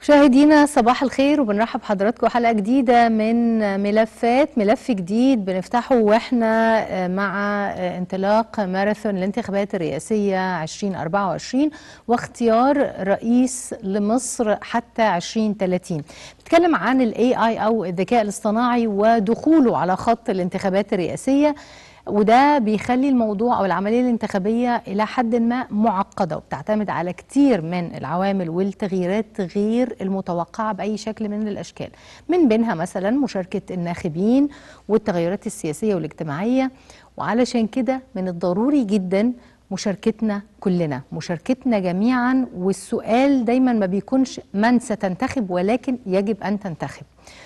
مشاهدينا صباح الخير وبنرحب حضراتكم حلقة جديدة من ملفات ملف جديد بنفتحه واحنا مع انطلاق ماراثون الانتخابات الرئاسية 2024 واختيار رئيس لمصر حتى 2030 بنتكلم عن الاي اي او الذكاء الاصطناعي ودخوله على خط الانتخابات الرئاسية وده بيخلي الموضوع او العمليه الانتخابيه الى حد ما معقده وبتعتمد على كتير من العوامل والتغييرات غير المتوقعه باي شكل من الاشكال من بينها مثلا مشاركه الناخبين والتغيرات السياسيه والاجتماعيه وعلشان كده من الضروري جدا مشاركتنا كلنا مشاركتنا جميعا والسؤال دايما ما بيكونش من ستنتخب ولكن يجب ان تنتخب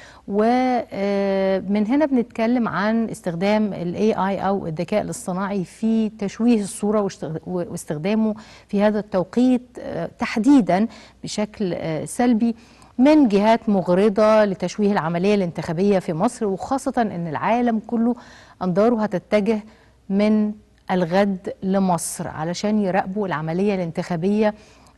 ومن هنا بنتكلم عن استخدام الاي اي او الذكاء الاصطناعي في تشويه الصوره واستخدامه في هذا التوقيت تحديدا بشكل سلبي من جهات مغرضه لتشويه العمليه الانتخابيه في مصر وخاصه ان العالم كله انظاره هتتجه من الغد لمصر علشان يراقبوا العمليه الانتخابيه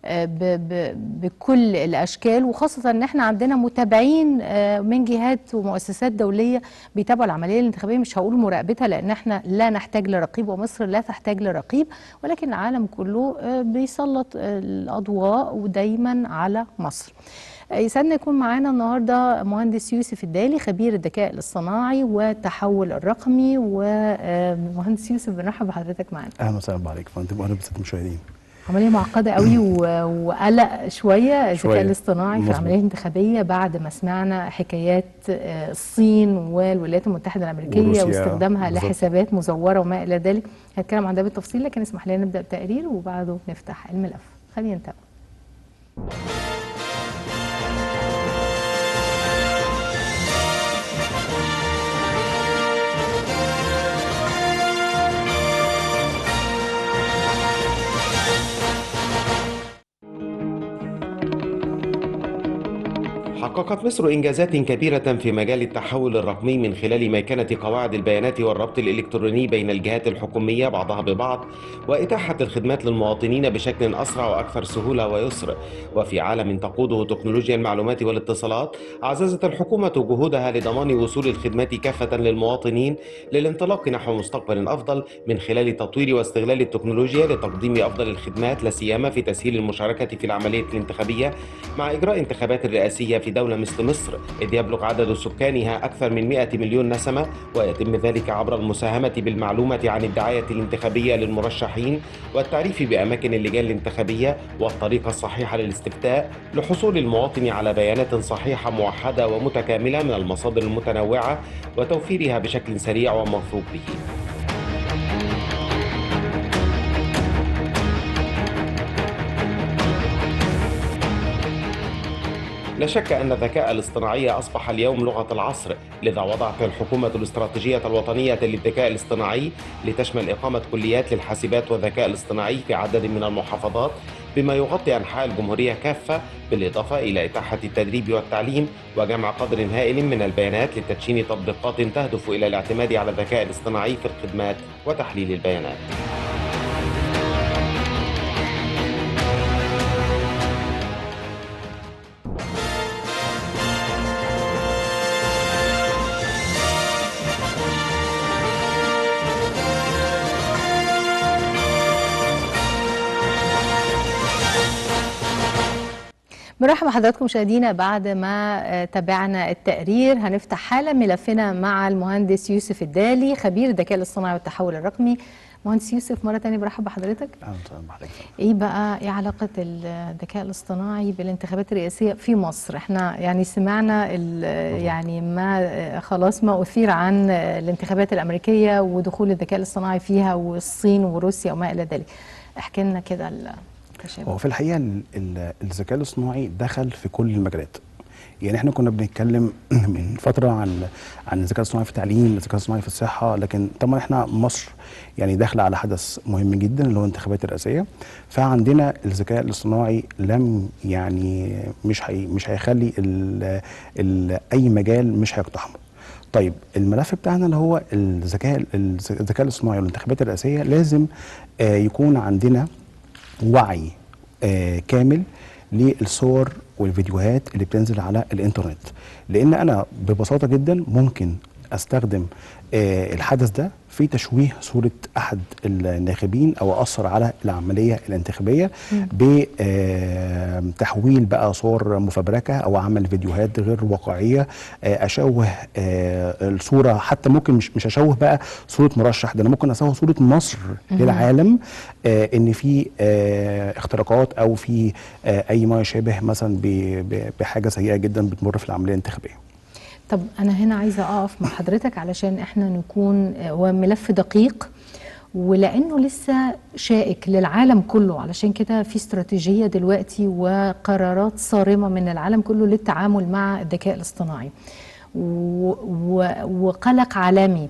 بكل الاشكال وخاصه ان احنا عندنا متابعين من جهات ومؤسسات دوليه بيتابعوا العمليه الانتخابيه مش هقول مراقبتها لان احنا لا نحتاج لرقيب ومصر لا تحتاج لرقيب ولكن العالم كله بيسلط الاضواء ودايما على مصر. يسعدنا يكون معانا النهارده مهندس يوسف الدالي خبير الذكاء الاصطناعي والتحول الرقمي ومهندس يوسف بنرحب بحضرتك معانا. اهلا وسهلا بحضرتك فندم واهلا بالساده المشاهدين. عمليه معقده قوي وقلق شويه الذكاء الاصطناعي في العمليه الانتخابيه بعد ما سمعنا حكايات الصين والولايات المتحده الامريكيه واستخدامها بالزبط. لحسابات مزوره وما الى ذلك هنتكلم عن ده بالتفصيل لكن اسمح لنا نبدا بتقرير وبعده نفتح الملف خلينا نتابع حققت مصر إنجازات كبيرة في مجال التحول الرقمي من خلال ميكنة قواعد البيانات والربط الإلكتروني بين الجهات الحكومية بعضها ببعض وإتاحة الخدمات للمواطنين بشكل أسرع وأكثر سهولة ويسر وفي عالم تقوده تكنولوجيا المعلومات والاتصالات عززت الحكومة جهودها لضمان وصول الخدمات كافة للمواطنين للانطلاق نحو مستقبل أفضل من خلال تطوير واستغلال التكنولوجيا لتقديم أفضل الخدمات لا سيما في تسهيل المشاركة في العملية الانتخابية مع إجراء انتخابات الرئاسية في دولة مثل مصر إذ يبلغ عدد سكانها أكثر من 100 مليون نسمة ويتم ذلك عبر المساهمة بالمعلومة عن الدعاية الانتخابية للمرشحين والتعريف بأماكن اللجان الانتخابية والطريقة الصحيحة للاستفتاء لحصول المواطن على بيانات صحيحة موحدة ومتكاملة من المصادر المتنوعة وتوفيرها بشكل سريع وموثوق به. لا شك أن الذكاء الاصطناعي أصبح اليوم لغة العصر لذا وضعت الحكومة الاستراتيجية الوطنية للذكاء الاصطناعي لتشمل إقامة كليات للحاسبات والذكاء الاصطناعي في عدد من المحافظات بما يغطي أنحاء الجمهورية كافة بالإضافة إلى إتاحة التدريب والتعليم وجمع قدر هائل من البيانات لتدشين تطبيقات تهدف إلى الاعتماد على الذكاء الاصطناعي في الخدمات وتحليل البيانات. مرحبا بحضراتكم مشاهدينا بعد ما تابعنا التقرير هنفتح حالا ملفنا مع المهندس يوسف الدالي خبير الذكاء الاصطناعي والتحول الرقمي مهندس يوسف مره ثانيه برحب بحضرتك اهلا وسهلا بحضرتك ايه بقى ايه علاقه الذكاء الاصطناعي بالانتخابات الرئاسيه في مصر احنا يعني سمعنا يعني ما خلاص ما اثير عن الانتخابات الامريكيه ودخول الذكاء الاصطناعي فيها والصين وروسيا وما الى ذلك احكي لنا كده هو في الحقيقه الذكاء الاصطناعي دخل في كل المجالات يعني احنا كنا بنتكلم من فتره عن عن الذكاء الاصطناعي في التعليم الذكاء الاصطناعي في الصحه لكن طبعا احنا مصر يعني داخله على حدث مهم جدا اللي هو الانتخابات الرئاسيه فعندنا الذكاء الاصطناعي لم يعني مش حي مش هيخلي ال ال اي مجال مش هيقتحمه طيب الملف بتاعنا اللي هو الذكاء الذكاء الاصطناعي والانتخابات الرئاسيه لازم آه يكون عندنا وعي آه كامل للصور والفيديوهات اللي بتنزل على الانترنت لان انا ببساطه جدا ممكن استخدم آه الحدث ده في تشويه صوره احد الناخبين او اثر على العمليه الانتخابيه بتحويل بقى صور مفبركه او عمل فيديوهات غير واقعيه آه اشوه آه الصوره حتى ممكن مش مش اشوه بقى صوره مرشح ده انا ممكن اشوه صوره مصر للعالم آه ان في آه اختراقات او في آه اي ما يشابه مثلا ب- ب- بحاجه سيئه جدا بتمر في العمليه الانتخابيه طب انا هنا عايزه اقف مع حضرتك علشان احنا نكون هو ملف دقيق ولانه لسه شائك للعالم كله علشان كده في استراتيجيه دلوقتي وقرارات صارمه من العالم كله للتعامل مع الذكاء الاصطناعي و- و- وقلق عالمي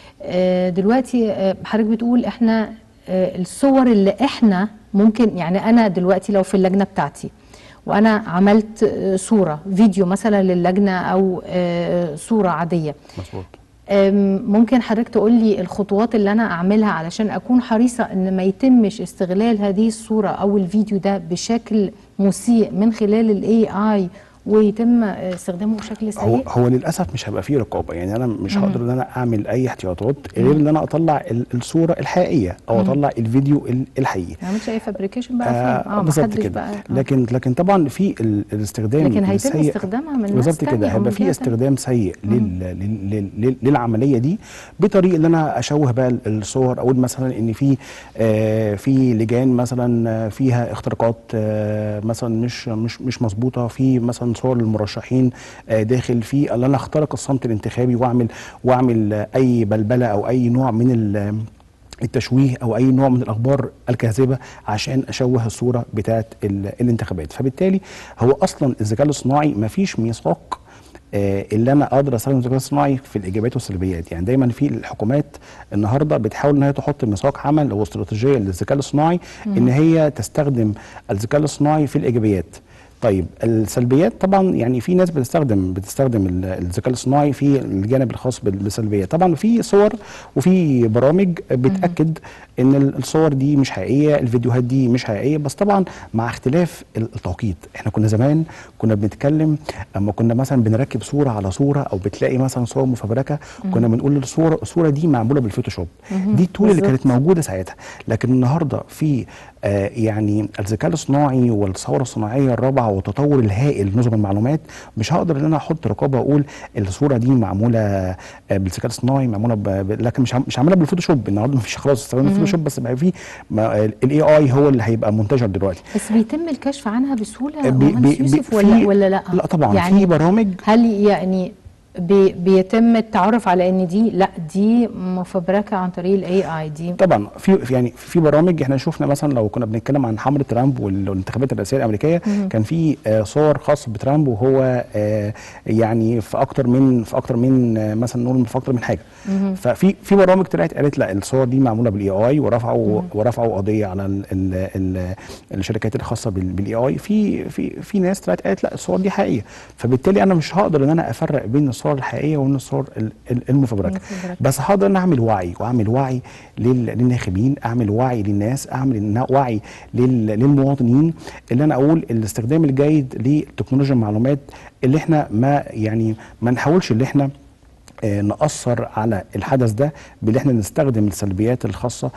آه، دلوقتي آه، حضرتك بتقول احنا آه، الصور اللي احنا ممكن يعني انا دلوقتي لو في اللجنه بتاعتي وانا عملت آه، صوره فيديو مثلا للجنه او آه، صوره عاديه مظبوط أم، ممكن حضرتك تقول لي الخطوات اللي انا اعملها علشان اكون حريصه ان ما يتمش استغلال هذه الصوره او الفيديو ده بشكل مسيء من خلال الاي اي ويتم استخدامه بشكل هو سيء هو للاسف مش هيبقى فيه رقابه يعني انا مش هقدر ان انا اعمل اي احتياطات غير ان انا اطلع ال- الصوره الحقيقيه او اطلع الفيديو ال- الحقيقي ما عملتش اي فابريكيشن بقى آه فيه اه بالظبط محدش كده بقى آه. لكن لكن طبعا في ال- الاستخدام لكن هيتم السيء استخدامها من ناس بالظبط تانية كده أو هيبقى من في جهة استخدام سيء لل لل لل لل للعمليه دي بطريقه ان انا اشوه بقى ال- الصور اقول مثلا ان في آه في لجان مثلا آه، فيها اختراقات آه مثلا مش مش مش مظبوطه في مثلا صور للمرشحين آه داخل في ان انا اخترق الصمت الانتخابي واعمل واعمل آه، اي بلبله او اي نوع من ال- التشويه او اي نوع من الاخبار الكاذبه عشان اشوه الصوره بتاعه ال- الانتخابات فبالتالي هو اصلا الذكاء الاصطناعي ما فيش ميثاق آه، اللي انا اقدر استخدم الذكاء الاصطناعي في الايجابيات والسلبيات يعني دايما في الحكومات النهارده بتحاول ان هي تحط ميثاق عمل او استراتيجيه للذكاء الاصطناعي ان هي تستخدم الذكاء الاصطناعي في الايجابيات طيب السلبيات طبعا يعني في ناس بتستخدم بتستخدم ال- الذكاء الاصطناعي في الجانب الخاص بال- بالسلبيات طبعا في صور وفي برامج بتاكد ان ال- الصور دي مش حقيقيه الفيديوهات دي مش حقيقيه بس طبعا مع اختلاف ال- التوقيت احنا كنا زمان كنا بنتكلم اما كنا مثلا بنركب صوره على صوره او بتلاقي مثلا صور مفبركه كنا بنقول الصوره الصوره دي معموله بالفوتوشوب دي التول اللي بالظبط. كانت موجوده ساعتها لكن النهارده في آه يعني الذكاء الاصطناعي والثوره الصناعيه الرابعه والتطور الهائل لنظم المعلومات مش هقدر ان انا احط رقابه واقول الصوره دي معموله آه بالذكاء الاصطناعي معموله ب... ب... لكن مش عم- مش عاملها بالفوتوشوب النهارده مفيش خلاص استخدام الفوتوشوب بس بقى في الاي اي هو اللي هيبقى منتشر دلوقتي بس بيتم الكشف عنها بسهوله بي- مهندس بي- يوسف في- ولا ولا لا لا طبعا يعني في برامج هل يعني بي بيتم التعرف على ان دي لا دي مفبركه عن طريق الاي اي دي طبعا في في- يعني في برامج احنا شفنا مثلا لو كنا بنتكلم عن حمله ترامب وال- والانتخابات الرئاسيه الامريكيه كان في آه، صور خاصه بترامب وهو آه، يعني في اكتر من في اكتر من آه، مثلا نقول في اكتر من حاجه ففي في برامج طلعت قالت لا الصور دي معموله بالاي اي ورفعوا ورفعوا قضيه على ال ال ال الشركات الخاصه بالاي اي في في في ناس طلعت قالت لا الصور دي حقيقيه فبالتالي انا مش هقدر ان انا افرق بين الصور الحقيقيه وبين الصور ال- ال- المفبركه المفبركة. بس هقدر ان اعمل وعي واعمل وعي لل- للناخبين اعمل وعي للناس اعمل إن- وعي لل- للمواطنين اللي انا اقول الاستخدام الجيد لتكنولوجيا المعلومات اللي احنا ما يعني ما نحاولش اللي احنا آه، نأثر على الحدث ده بان احنا نستخدم السلبيات الخاصه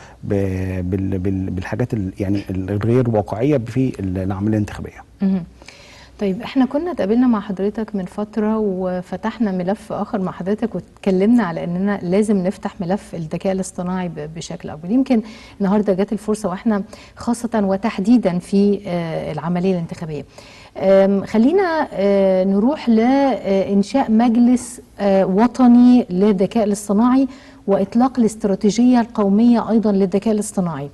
ب- بال- بال- بالحاجات ال- يعني الغير واقعيه في العمليه الانتخابيه. مهم. طيب احنا كنا اتقابلنا مع حضرتك من فترة وفتحنا ملف اخر مع حضرتك واتكلمنا على اننا لازم نفتح ملف الذكاء الاصطناعي ب- بشكل اكبر يمكن النهارده جت الفرصة واحنا خاصة وتحديدا في آه، العملية الانتخابية آم، خلينا آه، نروح لإنشاء مجلس آه، وطني للذكاء الاصطناعي وإطلاق الاستراتيجية القومية أيضا للذكاء الاصطناعي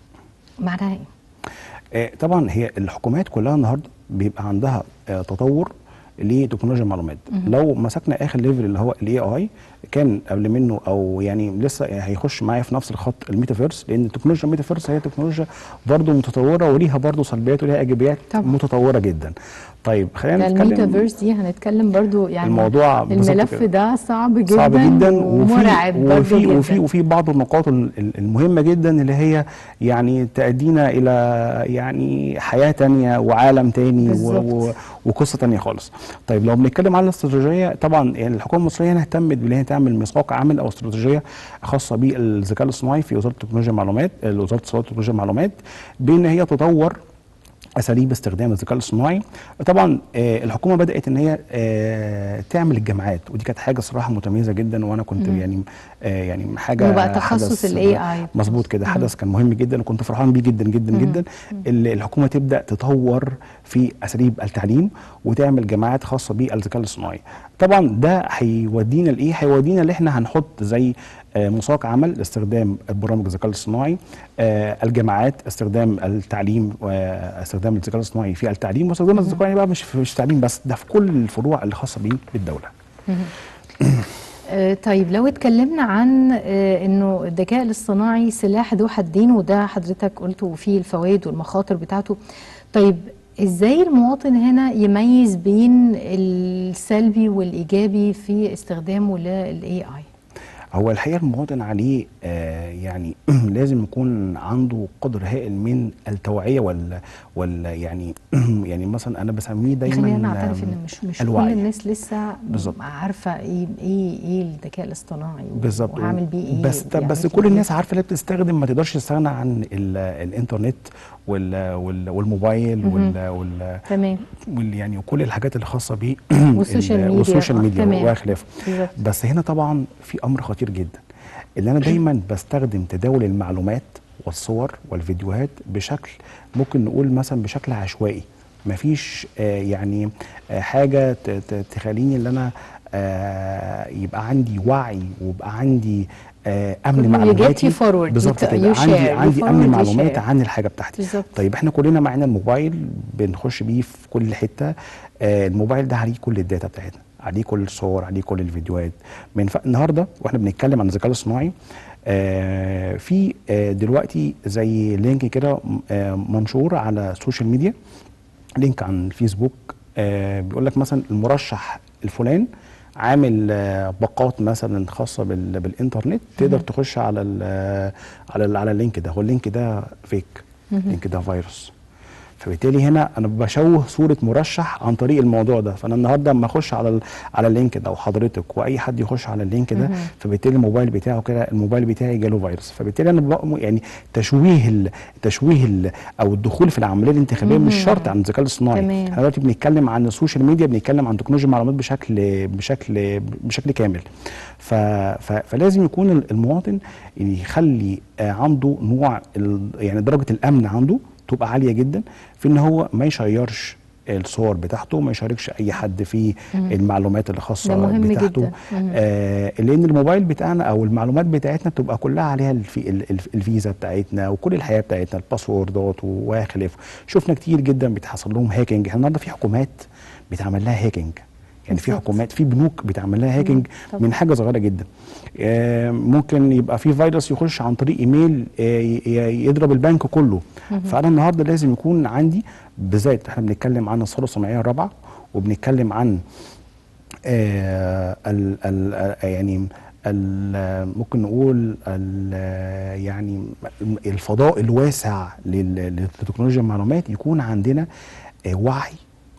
معناها إيه؟ آه، طبعا هي الحكومات كلها النهارده بيبقى عندها آه، تطور لتكنولوجيا المعلومات لو مسكنا اخر ليفل اللي هو الاي اي كان قبل منه او يعني لسه هيخش معايا في نفس الخط الميتافيرس لان تكنولوجيا الميتافيرس هي تكنولوجيا برضه متطوره وليها برضه سلبيات وليها ايجابيات طبعا. متطوره جدا طيب خلينا ده نتكلم الميتافيرس دي هنتكلم برضو يعني الموضوع بالظبط الملف كده. ده صعب جدا صعب جدا ومرعب برضو وفي جدا وفي وفي بعض النقاط ال- ال- المهمه جدا اللي هي يعني تأدينا الى يعني حياه تانية وعالم تاني و- بالظبط. و- وقصه تانية خالص. طيب لو بنتكلم على الاستراتيجيه طبعا يعني الحكومه المصريه هنا اهتمت بان هي تعمل ميثاق عمل او استراتيجيه خاصه بالذكاء الاصطناعي في وزاره تكنولوجيا المعلومات وزاره الاتصالات وتكنولوجيا المعلومات بان هي تطور اساليب استخدام الذكاء الاصطناعي طبعا آه، الحكومه بدات ان هي آه، تعمل الجامعات ودي كانت حاجه صراحه متميزه جدا وانا كنت مم. يعني آه، يعني حاجه إنه بقى تخصص حدث- ال AI. مظبوط كده مم. حدث كان مهم جدا وكنت فرحان بيه جدا جدا مم. جدا اللي الحكومه تبدا تطور في اساليب التعليم وتعمل جامعات خاصه بالذكاء الاصطناعي طبعا ده هيودينا لايه هيودينا اللي احنا هنحط زي آه، مساق عمل لاستخدام برامج الذكاء الاصطناعي آه، الجامعات استخدام التعليم واستخدام الذكاء الاصطناعي في التعليم واستخدام الذكاء الاصطناعي بقى مش في مش تعليم بس ده في كل الفروع اللي خاصه بيه بالدوله آه، طيب لو اتكلمنا عن آه، انه الذكاء الاصطناعي سلاح ذو حدين وده حضرتك قلته فيه الفوائد والمخاطر بتاعته طيب ازاي المواطن هنا يميز بين السلبي والايجابي في استخدامه للاي اي هو الحقيقه المواطن عليه آه يعني لازم يكون عنده قدر هائل من التوعيه وال, وال يعني يعني مثلا انا بسميه دايما خلينا نعترف آم، ان مش مش كل الوعي. الناس لسه بالظبط. عارفه ايه ايه ايه الذكاء الاصطناعي بالظبط وهعمل بيه ايه بس وبيعمل بس فيه كل إيه. الناس عارفه اللي بتستخدم ما تقدرش تستغنى عن ال- الانترنت وال وال والموبايل مهم. وال وال تمام وال يعني وكل الحاجات اللي خاصه بيه والسوشيال ال- ميديا. والسوشيال آه، ميديا تمام. وخلافه بالظبط بس هنا طبعا في امر خطير جدا اللي انا دايما بستخدم تداول المعلومات والصور والفيديوهات بشكل ممكن نقول مثلا بشكل عشوائي مفيش آه يعني آه حاجه ت- ت- تخليني ان انا آه يبقى عندي وعي ويبقى عندي آه امن كله معلوماتي يجيت you forward. بالظبط You كده share. عندي You عندي forward, امن you معلومات share. عن الحاجه بتاعتي بالظبط. طيب احنا كلنا معانا الموبايل بنخش بيه في كل حته آه الموبايل ده عليه كل الداتا بتاعتنا عليه كل الصور عليه كل الفيديوهات من ف... النهارده واحنا بنتكلم عن الذكاء الاصطناعي آه في آه دلوقتي زي لينك كده م- آه منشور على السوشيال ميديا لينك عن الفيسبوك آه بيقول لك مثلا المرشح الفلان عامل آه باقات مثلا خاصه بال... بالانترنت تقدر تخش على ال... على ال... على اللينك ده هو اللينك ده فيك اللينك ده فيروس فبالتالي هنا انا بشوه صوره مرشح عن طريق الموضوع ده فانا النهارده اما اخش على ال- على اللينك ده وحضرتك واي حد يخش على اللينك ده فبالتالي الموبايل بتاعه كده الموبايل بتاعي جاله فيروس فبالتالي انا بقى يعني تشويه ال تشويه ال او الدخول في العمليه الانتخابيه مش شرط عن الذكاء الاصطناعي تمام. احنا دلوقتي بنتكلم عن السوشيال ميديا بنتكلم عن تكنولوجيا المعلومات بشكل بشكل بشكل كامل ف ف فلازم يكون المواطن يخلي آه، عنده نوع ال- يعني درجه الامن عنده تبقى عاليه جدا في ان هو ما يشيرش الصور بتاعته ما يشاركش اي حد في المعلومات اللي خاصه ده مهم بتاعته جدا. مم. آه لان الموبايل بتاعنا او المعلومات بتاعتنا بتبقى كلها عليها الفي ال- ال- الفيزا بتاعتنا وكل الحياه بتاعتنا الباسوردات وخلافه شفنا كتير جدا بيتحصل لهم هاكينج احنا النهارده في حكومات بيتعمل لها هاكينج يعني في بالظبط. حكومات في بنوك بيتعمل لها هاكينج طبعا. من حاجه صغيره جدا آه، ممكن يبقى في فيروس يخش عن طريق ايميل آه، ي- ي- يضرب البنك كله فانا النهارده لازم يكون عندي بالذات احنا بنتكلم عن الثوره الصناعيه الرابعه وبنتكلم عن آه، ال ال يعني ال ممكن نقول ال يعني الفضاء الواسع لل- لتكنولوجيا المعلومات يكون عندنا آه، وعي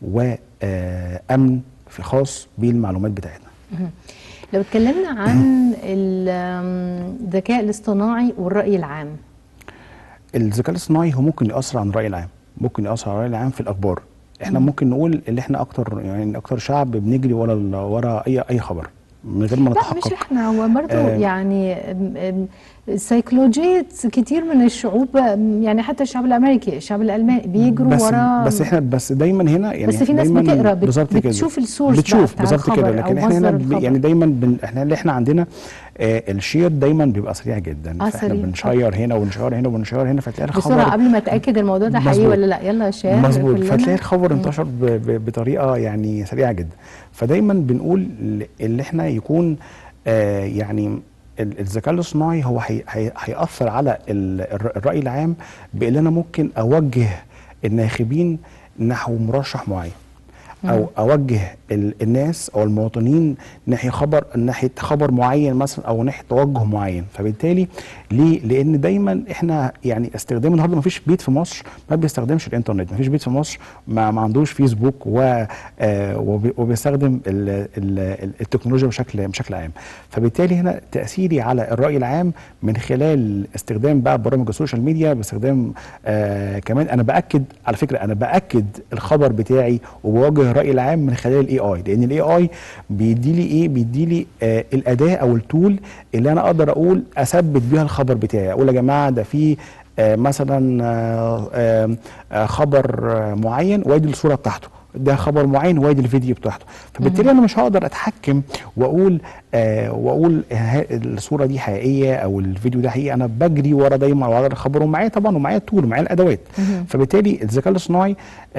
وامن في خاص بالمعلومات بتاعتنا لو اتكلمنا عن ال- آم، الذكاء الاصطناعي والرأي العام الذكاء الاصطناعي هو ممكن ياثر عن الراي العام ممكن ياثر على الراي العام في الاخبار احنا ممكن نقول اللي احنا اكتر يعني اكتر شعب بنجري ورا ال- ورا اي اي خبر من غير ما لا مش نتحقق احنا هو برضه آه. يعني أم- أم، سيكولوجية كتير من الشعوب أم، يعني حتى الشعب الامريكي الشعب الالماني بيجروا بس ورا بس احنا بس دايما هنا يعني بس في ناس دايماً بتقرا بت- بالظبط كده بتشوف السورس بقى بتشوف بتاع بالظبط كده الخبر لكن أو احنا هنا مصدر ب- الخبر. يعني دايما بن احنا اللي احنا عندنا آه الشير دايما بيبقى سريع جدا آه، فاحنا سريع، بنشير هنا ونشير هنا ونشير هنا فتلاقي الخبر بسرعة قبل ما اتاكد الموضوع ده حقيقي مظبوط. ولا لا يلا شير مظبوط كلنا. فتلاقي الخبر انتشر ب- ب- بطريقه يعني سريعه جدا فدايما بنقول ال- اللي احنا يكون آه يعني ال- الذكاء الاصطناعي هو هي- هي- هيأثر على ال- الر- الرأي العام بان انا ممكن اوجه الناخبين نحو مرشح معين او اوجه ال- الناس او المواطنين ناحيه خبر ناحيه خبر معين مثلا او ناحيه توجه معين فبالتالي ليه لان دايما احنا يعني استخدام النهارده ما فيش بيت في مصر ما بيستخدمش الانترنت ما فيش بيت في مصر ما, ما عندوش فيسبوك و آه، وبي- وبيستخدم ال- ال- ال- التكنولوجيا بشكل بشكل عام فبالتالي هنا تاثيري على الراي العام من خلال استخدام بقى برامج السوشيال ميديا باستخدام آه كمان انا باكد على فكره انا باكد الخبر بتاعي وبوجه الراي العام من خلال الاي اي لان الاي اي بيدي لي ايه بيدي لي آه الاداه او التول اللي انا اقدر اقول اثبت بيها الخبر بتاعي اقول يا جماعه ده في آه مثلا آه آه آه خبر آه معين وادي الصوره بتاعته ده خبر معين وادي الفيديو بتاعته فبالتالي انا مش هقدر اتحكم واقول آه واقول ها- الصوره دي حقيقيه او الفيديو ده حقيقي انا بجري ورا دايما ورا الخبر ومعايا طبعا ومعايا التول ومعايا الادوات فبالتالي الذكاء الاصطناعي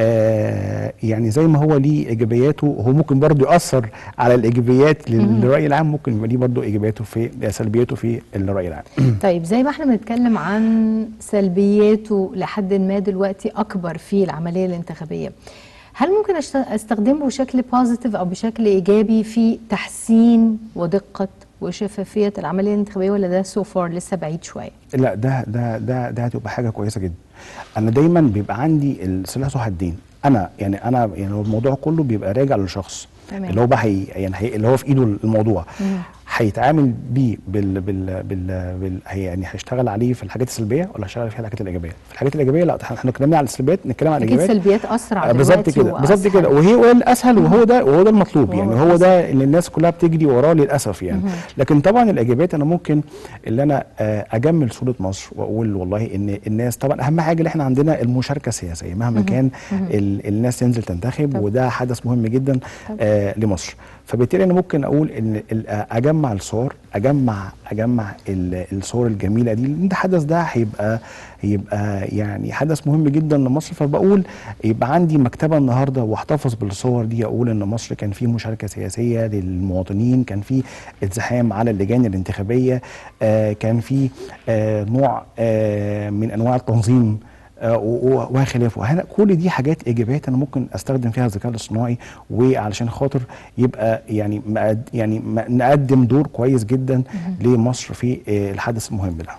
آه يعني زي ما هو ليه ايجابياته هو ممكن برضه ياثر على الايجابيات لل- للراي العام ممكن يبقى ليه برضه ايجابياته في سلبياته في الراي العام طيب زي ما احنا بنتكلم عن سلبياته لحد ما دلوقتي اكبر في العمليه الانتخابيه هل ممكن أشت- استخدمه بشكل بوزيتيف او بشكل ايجابي في تحسين ودقه وشفافيه العمليه الانتخابيه ولا ده سو فار لسه بعيد شويه لا ده ده ده ده هتبقى حاجه كويسه جدا انا دايما بيبقى عندي السلاح ذو حدين انا يعني انا يعني هو الموضوع كله بيبقى راجع للشخص تمام. اللي هو بقى هي يعني هي اللي هو في ايده الموضوع هيتعامل بيه بال بال بال, بال هي يعني هيشتغل عليه في الحاجات السلبيه ولا هيشتغل في الحاجات الايجابيه في الحاجات الايجابيه لا احنا احنا اتكلمنا عن السلبيات نتكلم عن اكيد الايجابيات سلبيات اسرع آه، بالظبط دلوقتي كده بالظبط وأسهل. كده وهي هو الاسهل وهو ده وهو ده المطلوب وهو يعني هو ده اللي الناس كلها بتجري وراه للاسف يعني لكن طبعا الايجابيات انا ممكن اللي انا آه، اجمل صوره مصر واقول والله ان الناس طبعا اهم حاجه اللي احنا عندنا المشاركه السياسيه مهما كان ال- الناس تنزل تنتخب طبعا. وده حدث مهم جدا آه لمصر فبالتالي انا ممكن اقول ان ال- آه، اجمع الصور اجمع اجمع ال- الصور الجميله دي لان ده حدث ده هيبقى هيبقى يعني حدث مهم جدا لمصر فبقول يبقى عندي مكتبه النهارده واحتفظ بالصور دي اقول ان مصر كان في مشاركه سياسيه للمواطنين كان في ازدحام على اللجان الانتخابيه آه كان في آه نوع آه من انواع التنظيم آه، و- و- وخلافه هنا كل دي حاجات ايجابيات انا ممكن استخدم فيها الذكاء الاصطناعي وعلشان خاطر يبقى يعني مقد يعني م- نقدم دور كويس جدا لمصر في آه، الحدث المهم ده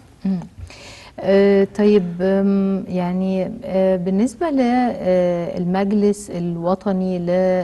آه، طيب آم، يعني آه، بالنسبة للمجلس الوطني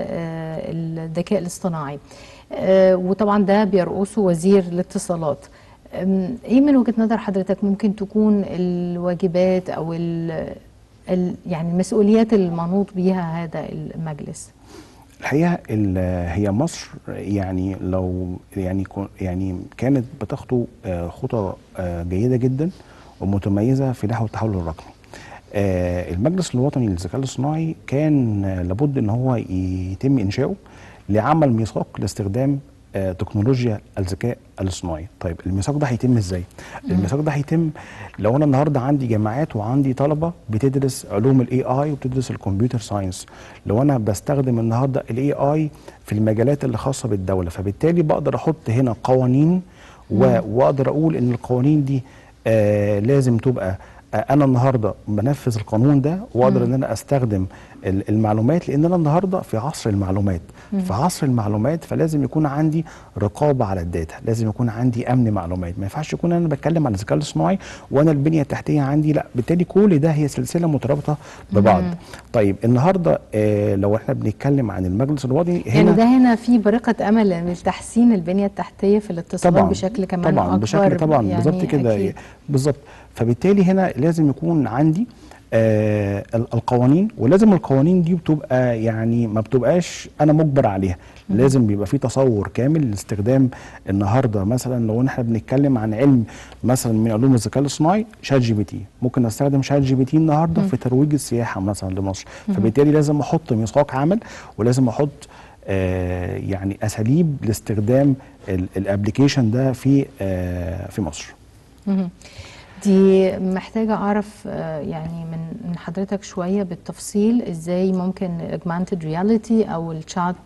للذكاء الاصطناعي آه، وطبعا ده بيرقصه وزير الاتصالات آم، ايه من وجهة نظر حضرتك ممكن تكون الواجبات او ال ال- يعني المسؤوليات المنوط بيها هذا المجلس الحقيقه ال- هي مصر يعني لو يعني كو- يعني كانت بتخطو آه، خطى آه، جيده جدا ومتميزه في نحو التحول الرقمي. آه، المجلس الوطني للذكاء الاصطناعي كان آه، لابد ان هو يتم انشاؤه لعمل ميثاق لاستخدام آه، تكنولوجيا الذكاء الاصطناعي طيب الميثاق ده هيتم ازاي الميثاق ده هيتم لو انا النهارده عندي جامعات وعندي طلبه بتدرس علوم الاي اي وبتدرس الكمبيوتر ساينس لو انا بستخدم النهارده الاي اي في المجالات اللي خاصه بالدوله فبالتالي بقدر احط هنا قوانين و- واقدر اقول ان القوانين دي آه لازم تبقى آه، انا النهارده بنفذ القانون ده واقدر ان انا استخدم ال- المعلومات لان انا النهارده في عصر المعلومات في عصر المعلومات فلازم يكون عندي رقابه على الداتا لازم يكون عندي امن معلومات ما ينفعش يكون انا بتكلم عن الذكاء الاصطناعي وانا البنيه التحتيه عندي لا بالتالي كل ده هي سلسله مترابطه ببعض طيب النهارده آه لو احنا بنتكلم عن المجلس الوطني هنا يعني ده هنا في برقة امل لتحسين البنية التحتية في الاتصالات طبعا بشكل كمان طبعا اكبر بشكل طبعا يعني بالظبط كده أكيد. بالظبط فبالتالي هنا لازم يكون عندي آه ال- القوانين ولازم القوانين دي بتبقى يعني ما بتبقاش انا مجبر عليها لازم بيبقى في تصور كامل لاستخدام النهارده مثلا لو احنا بنتكلم عن علم مثلا من علوم الذكاء الاصطناعي شات جي بي تي ممكن استخدم شات جي بي تي النهارده في ترويج السياحه مثلا لمصر فبالتالي لازم احط ميثاق عمل ولازم احط آه يعني اساليب لاستخدام الابلكيشن ده في آه في مصر مهم. دي محتاجة أعرف آه، يعني من من حضرتك شوية بالتفصيل إزاي ممكن augmented reality أو الشات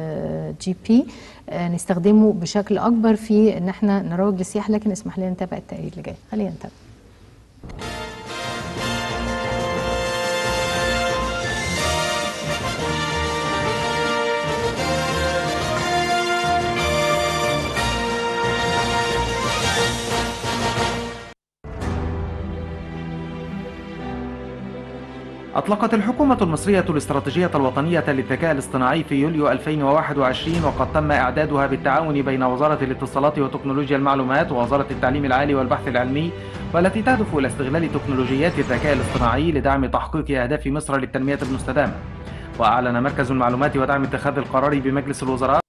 جي بي نستخدمه بشكل أكبر في إن احنا نروج للسياحة لكن اسمح لنا نتابع التقرير اللي جاي خلينا نتابع أطلقت الحكومة المصرية الاستراتيجية الوطنية للذكاء الاصطناعي في يوليو 2021 وقد تم إعدادها بالتعاون بين وزارة الاتصالات وتكنولوجيا المعلومات ووزارة التعليم العالي والبحث العلمي والتي تهدف إلى استغلال تكنولوجيات الذكاء الاصطناعي لدعم تحقيق أهداف مصر للتنمية المستدامة وأعلن مركز المعلومات ودعم اتخاذ القرار بمجلس الوزراء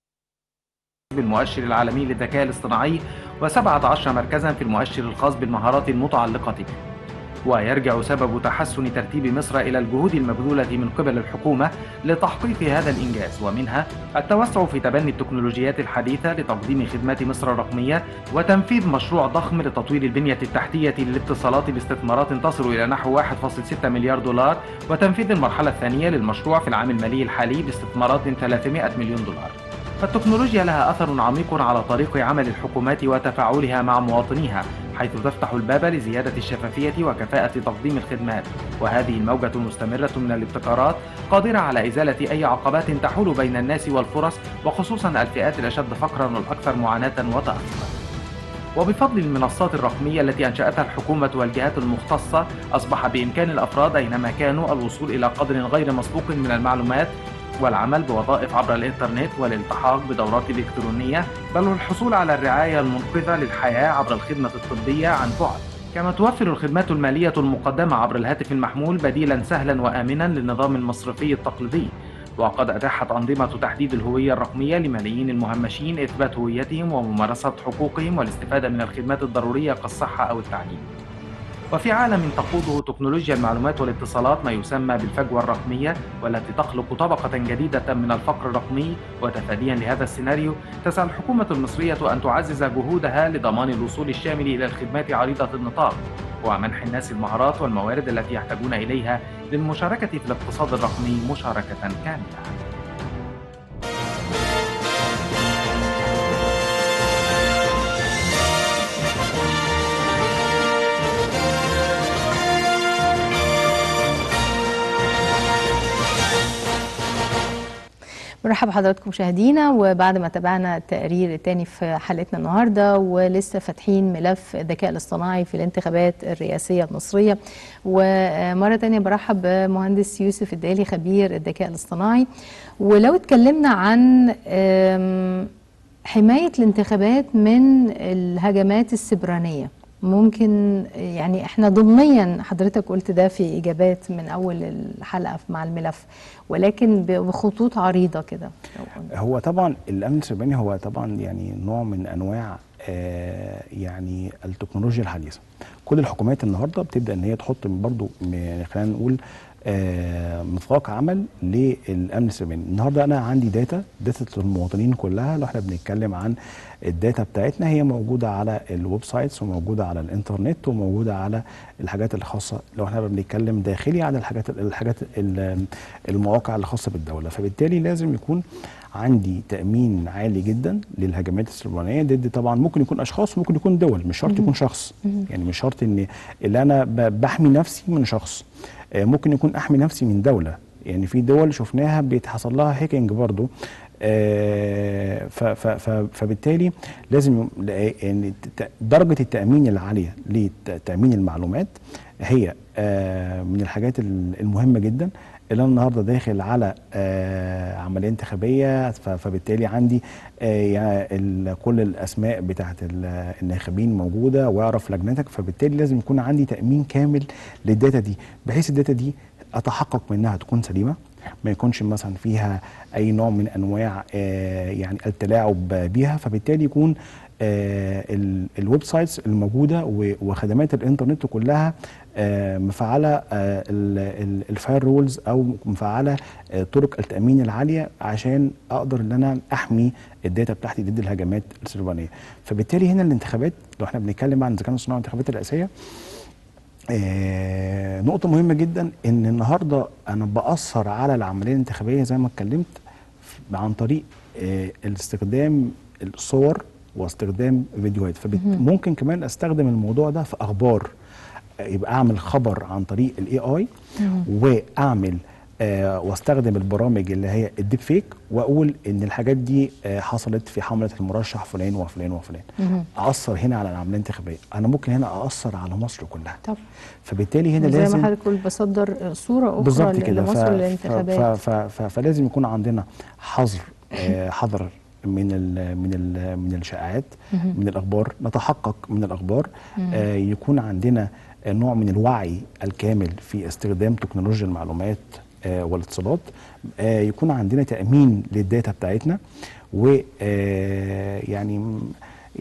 بالمؤشر العالمي للذكاء الاصطناعي و17 مركزا في المؤشر الخاص بالمهارات المتعلقة به ويرجع سبب تحسن ترتيب مصر إلى الجهود المبذولة من قبل الحكومة لتحقيق هذا الإنجاز ومنها التوسع في تبني التكنولوجيات الحديثة لتقديم خدمات مصر الرقمية وتنفيذ مشروع ضخم لتطوير البنية التحتية للاتصالات باستثمارات تصل إلى نحو 1.6 مليار دولار وتنفيذ المرحلة الثانية للمشروع في العام المالي الحالي باستثمارات 300 مليون دولار فالتكنولوجيا لها أثر عميق على طريق عمل الحكومات وتفاعلها مع مواطنيها حيث تفتح الباب لزيادة الشفافية وكفاءة تقديم الخدمات وهذه الموجة المستمرة من الابتكارات قادرة على إزالة أي عقبات تحول بين الناس والفرص وخصوصا الفئات الأشد فقرا والأكثر معاناة وتأثرا وبفضل المنصات الرقمية التي أنشأتها الحكومة والجهات المختصة أصبح بإمكان الأفراد أينما كانوا الوصول إلى قدر غير مسبوق من المعلومات والعمل بوظائف عبر الإنترنت والالتحاق بدورات إلكترونية بل والحصول على الرعاية المنقذة للحياة عبر الخدمة الطبية عن بعد كما توفر الخدمات المالية المقدمة عبر الهاتف المحمول بديلا سهلا وآمنا للنظام المصرفي التقليدي وقد أتاحت أنظمة تحديد الهوية الرقمية لملايين المهمشين إثبات هويتهم وممارسة حقوقهم والاستفادة من الخدمات الضرورية كالصحة أو التعليم وفي عالم تقوده تكنولوجيا المعلومات والاتصالات ما يسمى بالفجوة الرقمية والتي تخلق طبقة جديدة من الفقر الرقمي وتفاديا لهذا السيناريو تسعى الحكومة المصرية أن تعزز جهودها لضمان الوصول الشامل إلى الخدمات عريضة النطاق ومنح الناس المهارات والموارد التي يحتاجون إليها للمشاركة في الاقتصاد الرقمي مشاركة كاملة مرحبا بحضراتكم مشاهدينا وبعد ما تابعنا التقرير الثاني في حلقتنا النهارده ولسه فاتحين ملف الذكاء الاصطناعي في الانتخابات الرئاسيه المصريه ومره ثانيه برحب بمهندس يوسف الدالي خبير الذكاء الاصطناعي ولو اتكلمنا عن حمايه الانتخابات من الهجمات السبرانيه ممكن يعني احنا ضمنيا حضرتك قلت ده في اجابات من اول الحلقه مع الملف ولكن بخطوط عريضه كده هو طبعا الامن السيبراني هو طبعا يعني نوع من انواع آه يعني التكنولوجيا الحديثه كل الحكومات النهارده بتبدا ان هي تحط برضو يعني خلينا نقول آه ميثاق عمل للامن السيبراني النهارده انا عندي داتا داتا المواطنين كلها لو احنا بنتكلم عن الداتا بتاعتنا هي موجوده على الويب سايتس وموجوده على الانترنت وموجوده على الحاجات الخاصه لو احنا بنتكلم داخلي على الحاجات الحاجات المواقع الخاصه بالدوله فبالتالي لازم يكون عندي تامين عالي جدا للهجمات السيبرانيه ضد طبعا ممكن يكون اشخاص وممكن يكون دول مش شرط يكون شخص يعني مش شرط ان اللي انا بحمي نفسي من شخص ممكن يكون احمي نفسي من دوله يعني في دول شفناها بيتحصل لها هيكينج برضو آه فبالتالي لازم يعني درجه التامين العاليه لتامين المعلومات هي آه من الحاجات المهمه جدا اللي انا النهارده داخل على آه عمليه انتخابيه فبالتالي عندي يعني كل الاسماء بتاعت الناخبين موجوده واعرف لجنتك فبالتالي لازم يكون عندي تامين كامل للداتا دي بحيث الداتا دي اتحقق منها تكون سليمه ما يكونش مثلا فيها اي نوع من انواع آه يعني التلاعب بها فبالتالي يكون آه الويب سايتس الموجوده وخدمات الانترنت كلها آه مفعله الفاير رولز او مفعله طرق التامين العاليه عشان اقدر ان انا احمي الداتا بتاعتي ضد الهجمات السيبرانيه فبالتالي هنا الانتخابات لو احنا بنتكلم عن الذكاء الصناعي الانتخابات الرئاسيه آه نقطة مهمة جدا ان النهارده انا باثر على العملية الانتخابية زي ما اتكلمت عن طريق آه الاستخدام الصور واستخدام فيديوهات فممكن كمان استخدم الموضوع ده في اخبار آه يبقى اعمل خبر عن طريق الاي اي واعمل آه واستخدم البرامج اللي هي الديب فيك واقول ان الحاجات دي آه حصلت في حمله المرشح فلان وفلان وفلان اثر هنا على العمليه الانتخابيه انا ممكن هنا ااثر على مصر كلها طب فبالتالي هنا زي لازم ما حضرتك قلت بصدر صوره اخرى بالظبط ل- كده ف... لمصر ف... للانتخابات ف... ف... ف... فلازم يكون عندنا حظر آه، حذر من ال من ال من الشائعات من الاخبار نتحقق من الاخبار آه يكون عندنا آه، نوع من الوعي الكامل في استخدام تكنولوجيا المعلومات آه والاتصالات آه يكون عندنا تامين للداتا بتاعتنا و آه، يعني م-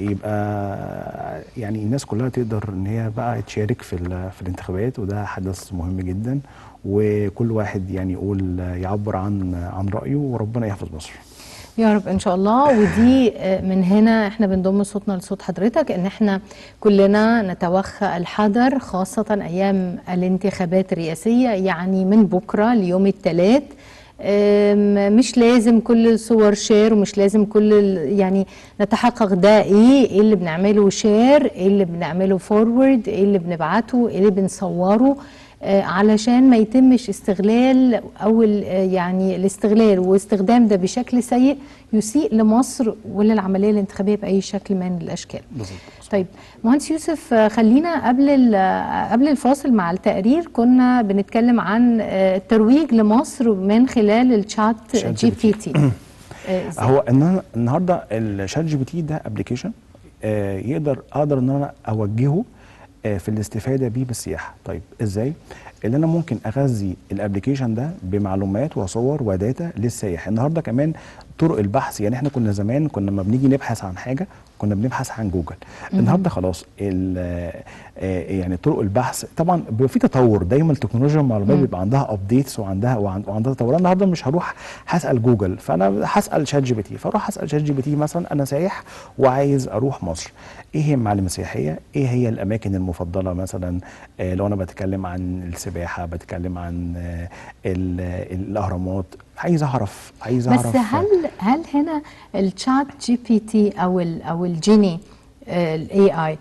يبقى يعني الناس كلها تقدر ان هي بقى تشارك في ال- في الانتخابات وده حدث مهم جدا وكل واحد يعني يقول يعبر عن عن رايه وربنا يحفظ مصر يا رب ان شاء الله ودي آه، من هنا احنا بنضم صوتنا لصوت حضرتك ان احنا كلنا نتوخى الحذر خاصة ايام الانتخابات الرئاسية يعني من بكرة ليوم الثلاث أم، مش لازم كل صور شير ومش لازم كل ال- يعني نتحقق ده ايه ايه اللي بنعمله شير ايه اللي بنعمله فورورد ايه اللي بنبعته ايه اللي بنصوره آه، علشان ما يتمش استغلال او ال- آه، يعني الاستغلال واستخدام ده بشكل سيء يسيء لمصر وللعمليه الانتخابيه باي شكل من الاشكال. بالظبط طيب مهندس يوسف آه، خلينا قبل ال- آه، قبل الفاصل مع التقرير كنا بنتكلم عن آه، الترويج لمصر من خلال الشات شات جي جي بي تي آه، إزاي؟ هو ان أنا النهارده الشات جي بي تي ده ابلكيشن يقدر اقدر ان انا اوجهه آه، في الاستفاده بيه بالسياحه طيب ازاي اللي انا ممكن اغذي الابلكيشن ده بمعلومات وصور وداتا للسائح النهارده كمان طرق البحث يعني احنا كنا زمان كنا لما بنيجي نبحث عن حاجه كنا بنبحث عن جوجل النهارده خلاص ال- آه، يعني طرق البحث طبعا بيبقى في تطور دايما التكنولوجيا المعلومات بيبقى عندها ابديتس وعندها وعن- وعندها تطور أنا النهارده مش هروح هسال جوجل فانا هسال شات جي بي تي فاروح اسال شات جي بي تي مثلا انا سايح وعايز اروح مصر ايه هي المعالم السياحيه ايه هي الاماكن المفضله مثلا آه لو انا بتكلم عن السباحه بتكلم عن آه ال- الاهرامات عايز اعرف عايز اعرف بس هل هل هنا الشات جي بي تي او ال او الجيني الاي اي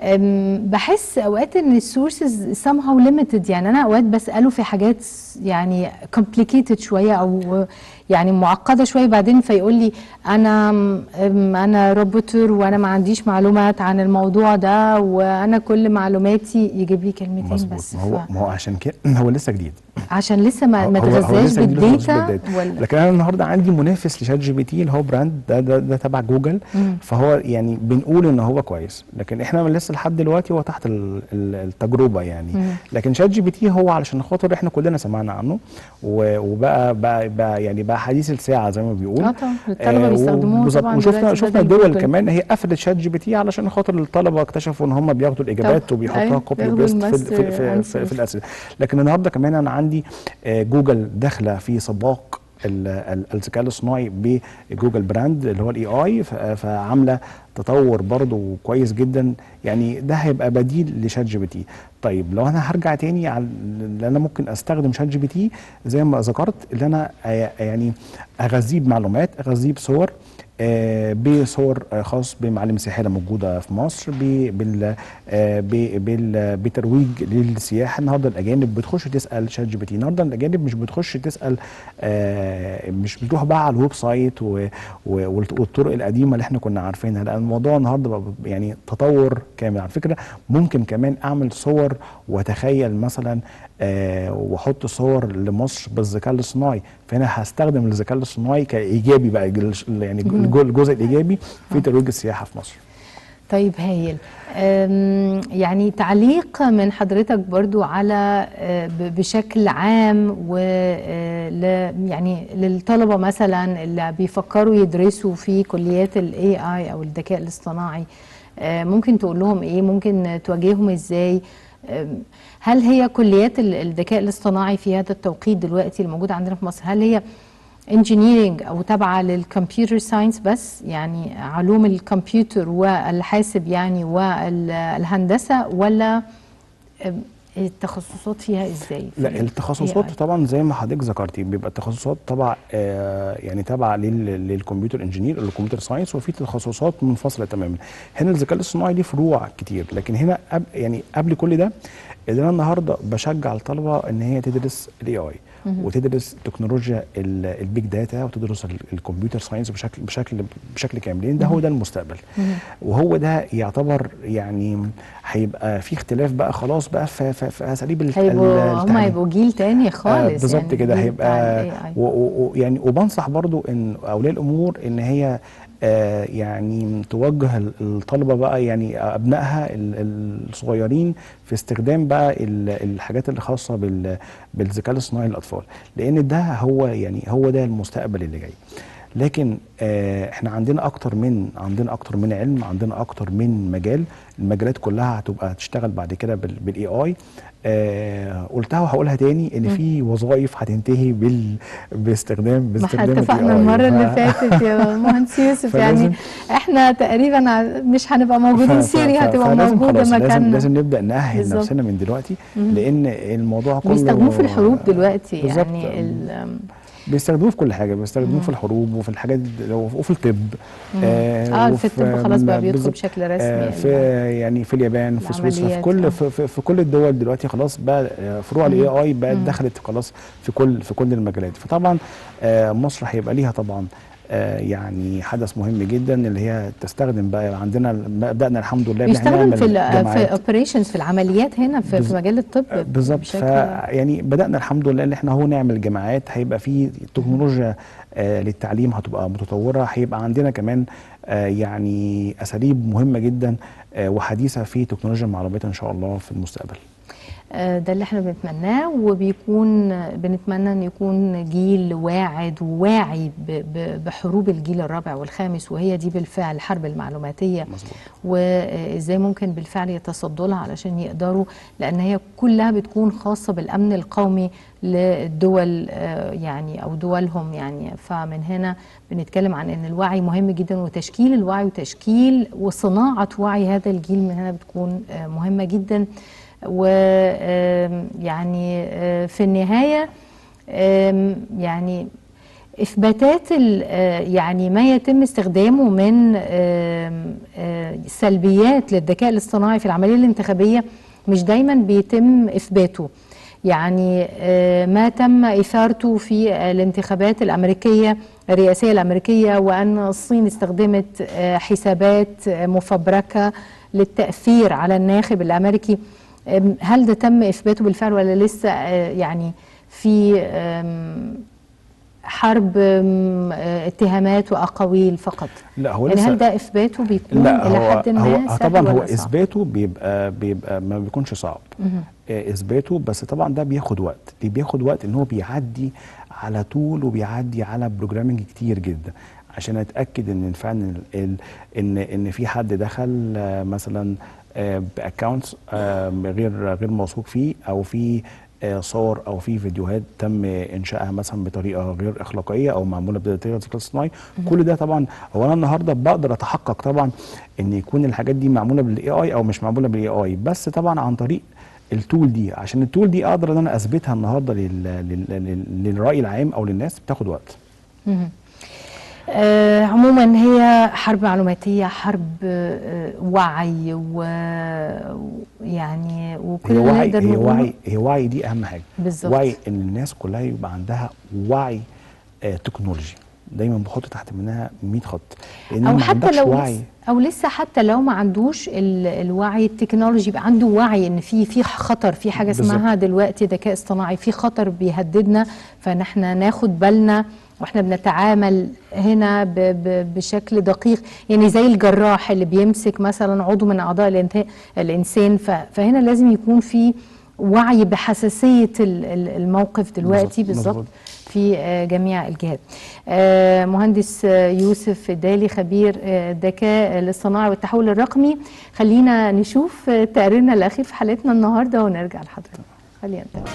بحس اوقات ان السورسز somehow limited يعني انا اوقات بساله في حاجات س- يعني complicated شويه او يعني معقده شويه بعدين فيقول لي انا أم، انا روبوتر وانا ما عنديش معلومات عن الموضوع ده وانا كل معلوماتي يجيب لي كلمتين مظبوط بس ما هو ف- ما هو عشان كده هو لسه جديد عشان لسه ما, ما هو- هو تغذاش لسه جديد لسه مش بالديتا بالداتا. ولا لكن انا النهارده عندي منافس لشات جي بي تي اللي هو براند ده ده, ده تبع جوجل فهو يعني بنقول ان هو كويس لكن احنا لسه لحد دلوقتي هو تحت ال- ال- التجربه يعني لكن شات جي بي تي هو علشان خاطر احنا كلنا سمعنا عنه و- وبقى بقى, بقى يعني بقى حديث الساعه زي ما بيقول اه طبعا الطلبه آه، بيستخدموه وبالظبط. طبعا وشفنا دلوقتي شفنا بدل دول جوجل. كمان هي قفلت شات جي بي تي علشان خاطر الطلبه اكتشفوا ان هم بياخدوا الاجابات طب، وبيحطوها أيوة، كوبي بياخدوا بيست في, الماستر في, في, في, answers. في الاسئله لكن النهارده كمان انا عندي آه، جوجل داخله في سباق ال- ال- الذكاء الاصطناعي بجوجل براند اللي هو الاي اي فعامله تطور برضه كويس جدا يعني ده هيبقى بديل لشات جي بي تي طيب لو انا هرجع تاني على اللي انا ممكن استخدم شات جي بي تي زي ما ذكرت اللي انا آه، يعني اغذيه بمعلومات اغذيه بصور آه، بصور آه، خاص بمعالم سياحيه موجوده في مصر ب- بال آه، ب- بال- بترويج للسياحه النهارده الاجانب بتخش تسال شات جي بي تي النهارده الاجانب مش بتخش تسال آه، مش بتروح بقى على الويب سايت و- و- والط- والطرق القديمه اللي احنا كنا عارفينها لان الموضوع النهارده بقى يعني تطور كامل على فكره ممكن كمان اعمل صور واتخيل مثلا آه، واحط صور لمصر بالذكاء الاصطناعي فهنا هستخدم الذكاء الاصطناعي كايجابي بقى الج- يعني الج- الجزء الايجابي في ترويج السياحه في مصر طيب هايل أم، يعني تعليق من حضرتك برضو على أه، ب- بشكل عام و أه، ل- يعني للطلبة مثلا اللي بيفكروا يدرسوا في كليات الاي اي او الذكاء الاصطناعي أه، ممكن تقول لهم ايه ممكن تواجههم ازاي أم، هل هي كليات ال- الذكاء الاصطناعي في هذا التوقيت دلوقتي الموجودة عندنا في مصر هل هي انجينيرنج او تابعه للكمبيوتر ساينس بس يعني علوم الكمبيوتر والحاسب يعني والهندسه ولا أم، التخصصات فيها ازاي؟ في لا ال التخصصات AI؟ طبعا زي ما حضرتك ذكرتي بيبقى التخصصات تبع آه يعني تبع لل- للكمبيوتر انجينير الكمبيوتر ساينس وفي تخصصات منفصله تماما هنا الذكاء الاصطناعي ليه فروع كتير لكن هنا أب يعني قبل كل ده ان انا النهارده بشجع الطلبه ان هي تدرس الاي اي وتدرس تكنولوجيا ال- البيج داتا وتدرس ال- الكمبيوتر ساينس بشكل بشكل بشكل كامل لان ده هو ده المستقبل وهو ده يعتبر يعني هيبقى في اختلاف بقى خلاص بقى في, في, في اساليب الت- هيبقوا هم التعليم. هيبقوا جيل تاني خالص بالظبط يعني كده الجيل بتاع هيبقى ال AI. و- و- و- يعني وبنصح برضو ان اولياء الامور ان هي آه يعني توجه ال- الطلبه بقى يعني ابنائها ال- الصغيرين في استخدام بقى ال- الحاجات اللي خاصه بال- بالذكاء الاصطناعي للاطفال لان ده هو يعني هو ده المستقبل اللي جاي لكن آه احنا عندنا اكتر من عندنا اكتر من علم عندنا اكتر من مجال المجالات كلها هتبقى تشتغل بعد كده بالاي اي آه قلتها وهقولها تاني ان في وظائف هتنتهي بال باستخدام ما باستخدام احنا ال اتفقنا AI. المرة اللي ف- فاتت يا مهندس يوسف فلازم- يعني احنا تقريبا ع- مش هنبقى موجودين ف- ف- سيري ف- هتبقى فلازم موجودة خلاص لازم مكاننا لازم نبدا نأهل بالظبط. نفسنا من دلوقتي لان الموضوع كله بيستخدموه في الحروب دلوقتي بالظبط. يعني ال- بيستخدموه في كل حاجه بيستخدموه في الحروب وفي الحاجات وفي الطب اه في الطب خلاص بقى بيدخل بالظبط. بشكل رسمي آه، في ال- يعني في اليابان في سويسرا في العمليات، كل آه. في, في, في كل الدول دلوقتي خلاص بقى آه، فروع الاي اي بقت دخلت خلاص في كل في كل المجالات فطبعا آه، مصر هيبقى ليها طبعا آه، يعني حدث مهم جدا اللي هي تستخدم بقى عندنا بدانا الحمد لله إن إحنا بيستخدم نعمل في ال- في جامعات. اوبريشنز في العمليات هنا في, بز- في مجال الطب بالظبط ف بشكل- يعني بدانا الحمد لله ان احنا هو نعمل جامعات هيبقى في تكنولوجيا آه للتعليم هتبقى متطوره هيبقى عندنا كمان آه يعني اساليب مهمه جدا آه وحديثه في تكنولوجيا المعلومات ان شاء الله في المستقبل آه، ده اللي احنا بنتمناه وبيكون بنتمنى ان يكون جيل واعد وواعي ب- ب- بحروب الجيل الرابع والخامس وهي دي بالفعل الحرب المعلوماتيه مظبوط وازاي ممكن بالفعل يتصدوا لها علشان يقدروا لان هي كلها بتكون خاصه بالامن القومي للدول آه، يعني او دولهم يعني فمن هنا بنتكلم عن ان الوعي مهم جدا وتشكيل الوعي وتشكيل وصناعه وعي هذا الجيل من هنا بتكون آه، مهمه جدا ويعني في النهايه آم، يعني اثباتات ال- آه، يعني ما يتم استخدامه من آم، آه، سلبيات للذكاء الاصطناعي في العمليه الانتخابيه مش دايما بيتم اثباته يعني آه، ما تم اثارته في الانتخابات الامريكيه الرئاسيه الامريكيه وان الصين استخدمت آه، حسابات آه، مفبركه للتاثير على الناخب الامريكي آم، هل ده تم اثباته بالفعل ولا لسه آه، يعني في آم، حرب آم، آه، اتهامات واقاويل فقط لا هو يعني لسه هل ده اثباته بيكون لا الى هو حد ما هو سهل طبعا هو ولا صعب؟ اثباته بيبقى بيبقى ما بيكونش صعب آه، اثباته بس طبعا ده بياخد وقت ليه بياخد وقت ان هو بيعدي على طول وبيعدي على بروجرامنج كتير جدا عشان اتاكد ان فعلا ال- ال- ان ان في حد دخل آه، مثلا باكونتس غير غير موثوق فيه او في آه، صور او في فيديوهات تم انشائها مثلا بطريقه غير اخلاقيه او معموله بطريقه الذكاء الاصطناعي كل ده طبعا هو انا النهارده بقدر اتحقق طبعا ان يكون الحاجات دي معموله بالاي اي او مش معموله بالاي اي بس طبعا عن طريق التول دي عشان التول دي اقدر ان انا اثبتها النهارده لل... لل... لل... للراي العام او للناس بتاخد وقت آه عموما هي حرب معلوماتية حرب آه وعي ويعني وكل هي اللي وعي نقدر هي نقوله وعي هي وعي دي اهم حاجه بالظبط. وعي ان الناس كلها يبقى عندها وعي آه تكنولوجي دايما بحط تحت منها 100 خط لان او ما حتى عندكش لو وعي لسه او لسه حتى لو ما عندوش ال- الوعي التكنولوجي يبقى عنده وعي ان في في خطر في حاجه بالظبط. اسمها دلوقتي ذكاء اصطناعي في خطر بيهددنا فنحن ناخد بالنا واحنا بنتعامل هنا ب ب بشكل دقيق يعني زي الجراح اللي بيمسك مثلا عضو من اعضاء الإنت- الانسان ف- فهنا لازم يكون في وعي بحساسيه ال- ال- الموقف دلوقتي بالظبط، بالظبط مظبوط. في آه، جميع الجهات آه، مهندس آه، يوسف دالي خبير آه، الذكاء الاصطناعي والتحول الرقمي خلينا نشوف آه، تقريرنا الاخير في حلقتنا النهارده ونرجع لحضرتك خلينا نتابع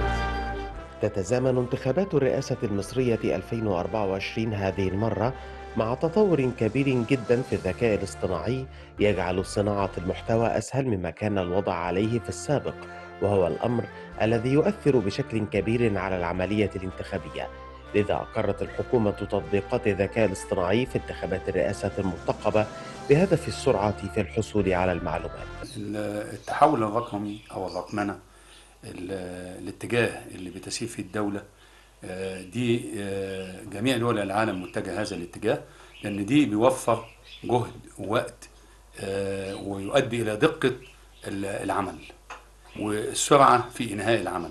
تتزامن انتخابات الرئاسة المصرية 2024 هذه المرة مع تطور كبير جدا في الذكاء الاصطناعي يجعل صناعة المحتوى أسهل مما كان الوضع عليه في السابق وهو الأمر الذي يؤثر بشكل كبير على العملية الانتخابية لذا أقرت الحكومة تطبيقات الذكاء الاصطناعي في انتخابات الرئاسة المرتقبة بهدف السرعة في الحصول على المعلومات التحول الرقمي او الرقمنه ال- الاتجاه اللي بتسير فيه الدوله آه، دي آه، جميع دول العالم متجه هذا الاتجاه لان دي بيوفر جهد ووقت آه، ويؤدي الى دقه ال- العمل والسرعه في انهاء العمل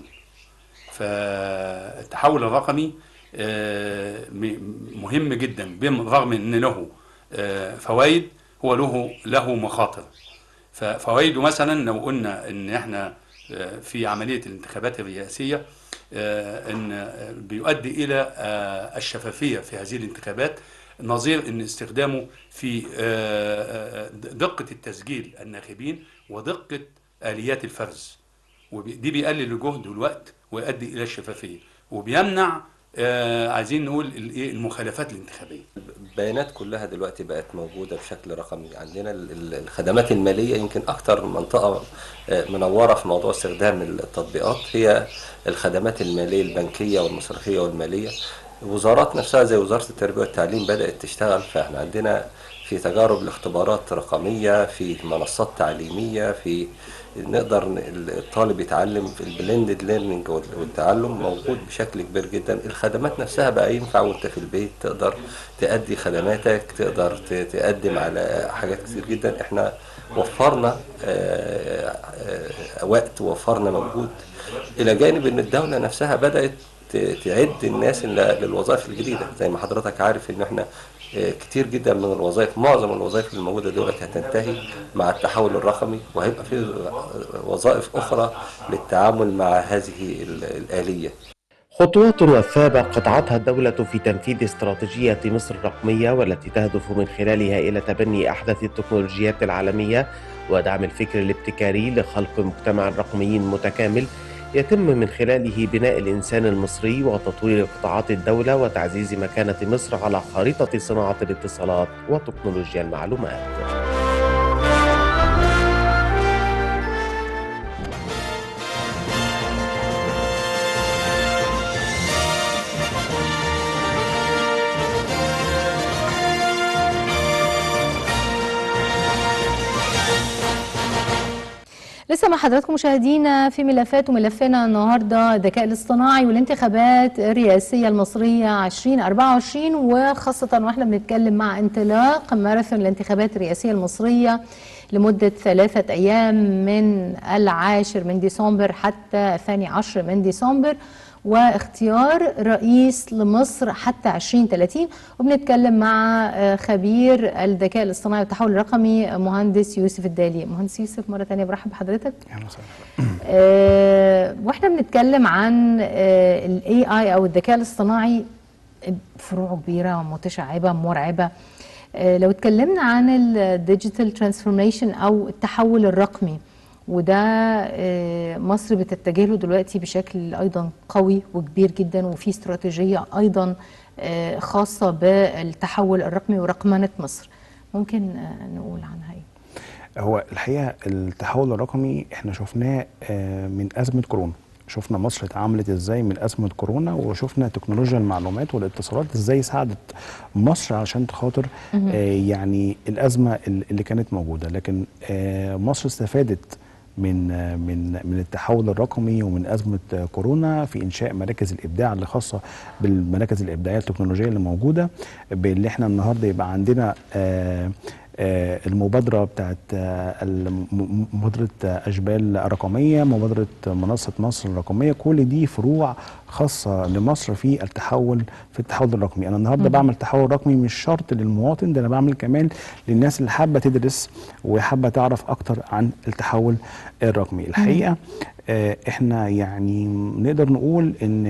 فالتحول الرقمي آه، م- مهم جدا بالرغم ان له آه، فوائد هو له له مخاطر ففوائده مثلا لو قلنا ان احنا آه، في عمليه الانتخابات الرئاسيه آه، ان آه، بيؤدي الى آه، الشفافيه في هذه الانتخابات نظير ان استخدامه في آه، آه، دقه التسجيل الناخبين ودقه اليات الفرز ودي بيقلل الجهد والوقت ويؤدي الى الشفافيه وبيمنع آه، عايزين نقول الايه المخالفات الانتخابيه البيانات كلها دلوقتي بقت موجودة بشكل رقمي عندنا ال- ال- الخدمات المالية يمكن أكتر منطقة آه، منورة في موضوع استخدام التطبيقات هي الخدمات المالية البنكية والمصرفية والمالية وزارات نفسها زي وزارة التربية والتعليم بدأت تشتغل فاحنا عندنا في تجارب لاختبارات رقمية في منصات تعليمية في نقدر ن- الطالب يتعلم في البلندد ليرنينج والتعلم موجود بشكل كبير جدا الخدمات نفسها بقى ينفع وانت في البيت تقدر تأدي خدماتك تقدر ت- تقدم على حاجات كتير جدا احنا وفرنا آه، آه، وقت وفرنا مجهود الى جانب ان الدولة نفسها بدأت ت- تعد الناس لل- للوظائف الجديدة زي ما حضرتك عارف ان احنا آه، كتير جدا من الوظائف معظم الوظائف الموجودة دلوقتي هتنتهي مع التحول الرقمي وهيبقى في وظائف أخرى للتعامل مع هذه ال- الآلية خطوات وثابة قطعتها الدولة في تنفيذ استراتيجية مصر الرقمية والتي تهدف من خلالها إلى تبني أحدث التكنولوجيات العالمية ودعم الفكر الابتكاري لخلق مجتمع رقمي متكامل يتم من خلاله بناء الإنسان المصري وتطوير قطاعات الدولة وتعزيز مكانة مصر على خارطة صناعة الاتصالات وتكنولوجيا المعلومات. لسه مع حضراتكم مشاهدينا في ملفات وملفنا النهارده الذكاء الاصطناعي والانتخابات الرئاسيه المصريه 2024 وخاصه واحنا بنتكلم مع انطلاق ماراثون الانتخابات الرئاسيه المصريه لمده ثلاثه ايام من العاشر من ديسمبر حتى الثاني عشر من ديسمبر واختيار رئيس لمصر حتى 2030 وبنتكلم مع آه، خبير الذكاء الاصطناعي والتحول الرقمي مهندس يوسف الدالي مهندس يوسف مرة تانية برحب بحضرتك اهلا وسهلا آه، واحنا بنتكلم عن الاي اي او الذكاء الاصطناعي فروعه كبيره ومتشعبه مرعبه آه، لو اتكلمنا عن الديجيتال ترانسفورميشن او التحول الرقمي وده آه، مصر بتتجه له دلوقتي بشكل ايضا قوي وكبير جدا وفي استراتيجيه ايضا آه، خاصه بالتحول الرقمي ورقمنه مصر ممكن آه، نقول عنها ايه هو الحقيقه التحول الرقمي احنا شفناه آه، من ازمه كورونا شفنا مصر اتعاملت ازاي من ازمه كورونا وشفنا تكنولوجيا المعلومات والاتصالات ازاي ساعدت مصر علشان خاطر آه، يعني الازمه اللي كانت موجوده لكن آه، مصر استفادت من آه، من من التحول الرقمي ومن ازمه آه، كورونا في انشاء مراكز الابداع اللي خاصه بالمراكز الابداعيه التكنولوجيه اللي موجوده باللي احنا النهارده يبقى عندنا آه آه، المبادرة بتاعت آه، الم- م- مبادرة آه، أشبال رقمية مبادرة منصة مصر الرقمية كل دي فروع خاصة لمصر في التحول في التحول الرقمي أنا النهاردة بعمل تحول رقمي مش شرط للمواطن ده أنا بعمل كمان للناس اللي حابة تدرس وحابة تعرف أكتر عن التحول الرقمي الحقيقة آه، احنا يعني نقدر نقول ان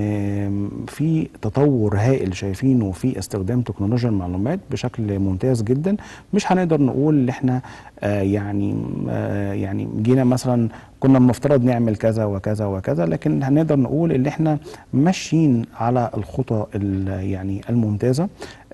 في تطور هائل شايفينه في استخدام تكنولوجيا المعلومات بشكل ممتاز جدا مش هنقدر نقول ان احنا آه، يعني آه، يعني جينا مثلا كنا المفترض نعمل كذا وكذا وكذا لكن هنقدر نقول ان احنا ماشيين على الخطى ال- يعني الممتازه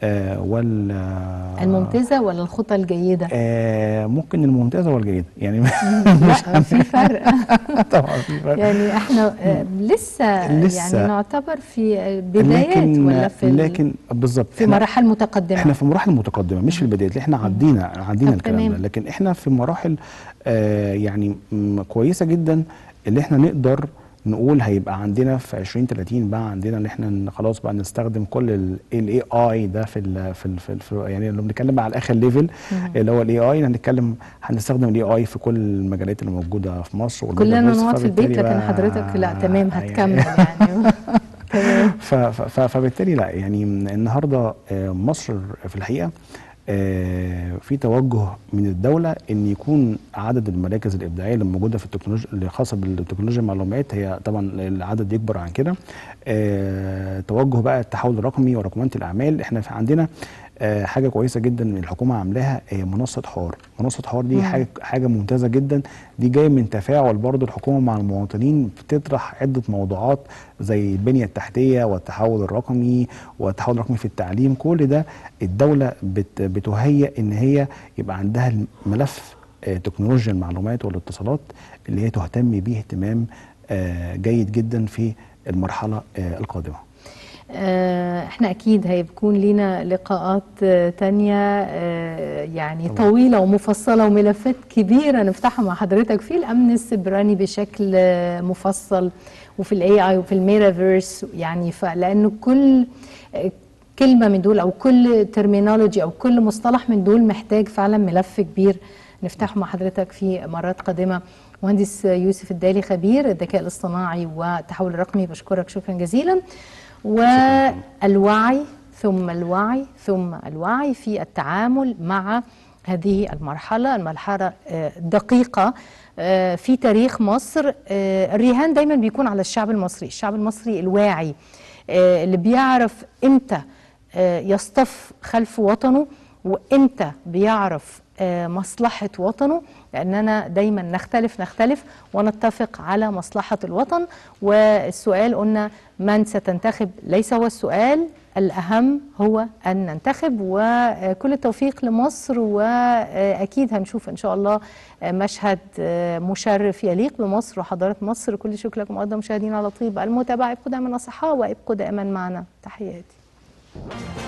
آه وال آه، الممتازه ولا الخطى الجيده آه ممكن الممتازه والجيده يعني لا في فرق طبعا في فرق يعني احنا آه، لسه, لسه. يعني نعتبر في آه، بدايات لكن ولا في ال- لكن بالظبط في إحنا- مراحل متقدمه احنا في مراحل متقدمه مش في البدايات احنا عدينا عدينا طب الكلام تمام. ده لكن احنا في مراحل آه يعني م- كويسه جدا اللي احنا نقدر نقول هيبقى عندنا في 2030 بقى عندنا ان احنا ن- خلاص بقى نستخدم كل الاي اي ده في ال في, ال في, ال في يعني لو بنتكلم بقى على اخر ليفل اللي هو الاي اي هنتكلم هنستخدم الاي اي في كل المجالات اللي موجوده في مصر كلنا والميتافيرس، نقعد في البيت فبالتالي لكن بقى حضرتك لا تمام يعني- هتكمل يعني تمام ف- ف- ف- فبالتالي لا يعني النهارده آه، مصر في الحقيقه آه، في توجه من الدوله ان يكون عدد المراكز الابداعيه اللي موجوده في التكنولوجيا اللي خاصه بالتكنولوجيا المعلومات هي طبعا العدد يكبر عن كده آه، توجه بقى التحول الرقمي ورقمنه الاعمال احنا في عندنا آه، حاجه كويسه جدا من الحكومه عاملاها هي منصه حوار منصه حوار دي حاجه حاجه ممتازه جدا دي جايه من تفاعل برضو الحكومه مع المواطنين بتطرح عده موضوعات زي البنيه التحتيه والتحول الرقمي والتحول الرقمي في التعليم كل ده الدوله بت بتهيئ ان هي يبقى عندها ملف آه، تكنولوجيا المعلومات والاتصالات اللي هي تهتم بيه اهتمام آه، جيد جدا في المرحله آه، القادمه آه، احنا اكيد هيكون لينا لقاءات آه، تانية آه، يعني طويلة ومفصلة وملفات كبيرة نفتحها مع حضرتك في الامن السيبراني بشكل آه، مفصل وفي الاي اي وفي الميتافيرس يعني لانه كل آه، كلمة من دول او كل ترمينولوجي او كل مصطلح من دول محتاج فعلا ملف كبير نفتحه مع حضرتك في مرات قادمة مهندس يوسف الدالي خبير الذكاء الاصطناعي والتحول الرقمي بشكرك شكرا جزيلا والوعي ثم الوعي ثم الوعي في التعامل مع هذه المرحلة المرحلة آه، دقيقة آه، في تاريخ مصر آه، الرهان دايما بيكون على الشعب المصري الشعب المصري الواعي آه، اللي بيعرف امتى آه، يصطف خلف وطنه وامتى بيعرف آه، مصلحة وطنه لأننا دايما نختلف نختلف ونتفق على مصلحة الوطن والسؤال قلنا من ستنتخب ليس هو السؤال الأهم هو أن ننتخب وكل التوفيق لمصر وأكيد هنشوف إن شاء الله مشهد مشرف يليق بمصر وحضارة مصر كل شكر لكم أيضا مشاهدينا على طيب المتابعة ابقوا دائما أصحاء وابقوا دائما معنا تحياتي